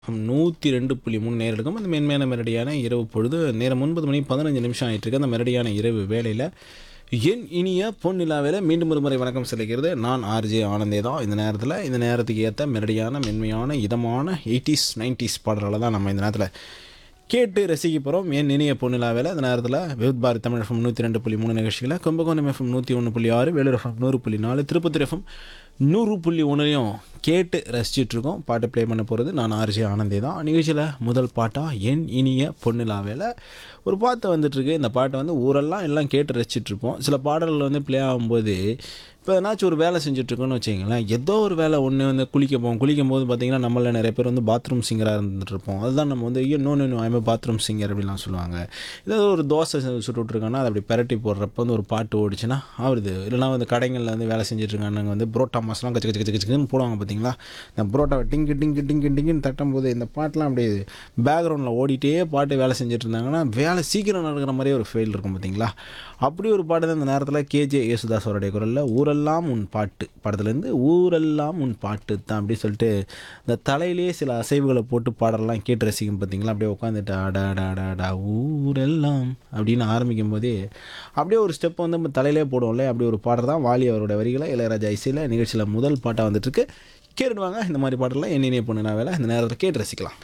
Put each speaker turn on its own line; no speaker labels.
நூற்றி ரெண்டு புள்ளி மூணு நேர்களுக்கும் அந்த மென்மையான மெரடியான இரவு பொழுது நேரம் ஒன்பது மணி பதினஞ்சு நிமிஷம் ஆயிட்டு இருக்கு அந்த மெரடியான இரவு வேளையில் என் இனிய பொன்னிலாவில் மீண்டும் ஒரு முறை வணக்கம் செலுகிறது நான் ஆர்ஜே ஆனந்தே தான் இந்த நேரத்தில் இந்த நேரத்துக்கு ஏற்ற மெரடியான மென்மையான இதமான எயிட்டிஸ் நைன்டிஸ் பாடல்களை தான் நம்ம இந்த நேரத்தில் கேட்டு ரசிக்க போகிறோம் என் இனிய பொன்னிலாவில் அந்த நேரத்தில் வித் பாரத் தமிழ் எஃப்எம் நூற்றி ரெண்டு புள்ளி மூணு நிகழ்ச்சிகளை கும்பகோணம் எஃப்எம் நூற்றி ஒன்று புள்ளி ஆறு வேலூர் எஃப்எம் நூறு புள்ளி நாலு திருப்பத்தூர் எஃப்எம் நூறு புள்ளி ஒன்றுலையும் கேட்டு ரசிச்சிட்டு இருக்கோம் பாட்டு ப்ளே பண்ண போகிறது நான் ஆர்ஜி ஆனந்தே தான் நிகழ்ச்சியில் முதல் பாட்டாக என் இனிய பொன்னிலாவில் ஒரு பாட்டு வந்துட்டுருக்கு இந்த பாட்டை வந்து ஊரெல்லாம் எல்லாம் கேட்டு ரசிச்சிட்டு இருப்போம் சில பாடல்கள் வந்து ப்ளே ஆகும்போது இப்போ ஏதாச்சும் ஒரு வேலை செஞ்சுட்ருக்கோன்னு வச்சுங்களேன் ஏதோ ஒரு வேலை ஒன்று வந்து குளிக்க போவோம் குளிக்கும் போது பார்த்தீங்கன்னா நம்மள நிறைய பேர் வந்து பாத்ரூம் சிங்கராக இருந்துட்டு இருப்போம் அதுதான் நம்ம வந்து ஐயோ no no I'm a bathroom singer அப்படிலாம் சொல்லுவாங்க ஏதாவது ஒரு தோசை சுட்டுட்ருக்காங்கன்னா அதை அப்படி பெரட்டி போடுறப்ப வந்து ஒரு பாட்டு ஓடிச்சுன்னா ஆகுது இல்லைனா வந்து கடைகளில் வந்து வேலை செஞ்சுட்ருக்காங்க வந்து புரோட்டா மாஸ்லாம் கச்சு கச்சு கச்சு கச்சுன்னு போடுவாங்க பார்த்தீங்களா இந்த புரோட்டாவை டிங்கு டிங்கு டிங்கு டிங்குன்னு தட்டும் போது இந்த பாட்டெலாம் அப்படியே பேக்ரவுண்டில் ஓடிட்டே பாட்டு வேலை செஞ்சுட்டு இருந்தாங்கன்னா வேலை சீக்கிரம் நடக்கிற மாதிரியே ஒரு ஃபெயில் இருக்கும் பார்த்தீங்களா அப்படி ஒரு பாட்டு தான் இந்த நேரத்தில் கேஜே யேசுதாஸ் அவருடைய குரலில் ஊரெல்லாம் உன் பாட்டு படத்துலேருந்து ஊரெல்லாம் உன் பாட்டு தான் அப்படி சொல்லிட்டு இந்த தலையிலேயே சில அசைவுகளை போட்டு பாடலாம் கேட்டு ரசிக்கும் பார்த்தீங்களா அப்படியே உட்காந்துட்டு அடா அடா அடா அடா ஊரெல்லாம் அப்படின்னு ஆரம்பிக்கும் போதே அப்படியே ஒரு ஸ்டெப் வந்து நம்ம தலையிலே போடுவோம்ல அப்படி ஒரு பாடல் தான் வாலி அவரோட வரிகளை இளையராஜா இசையில் நிகழ்ச்சியில் முதல் பாட்டாக வந்துட்டுருக்கு கேட்டுடுவாங்க இந்த மாதிரி பாடலாம் என்னென்ன பொண்ணு நான் வேலை இந்த நேரத்தில் கேட்டு ரசிக்கலாம்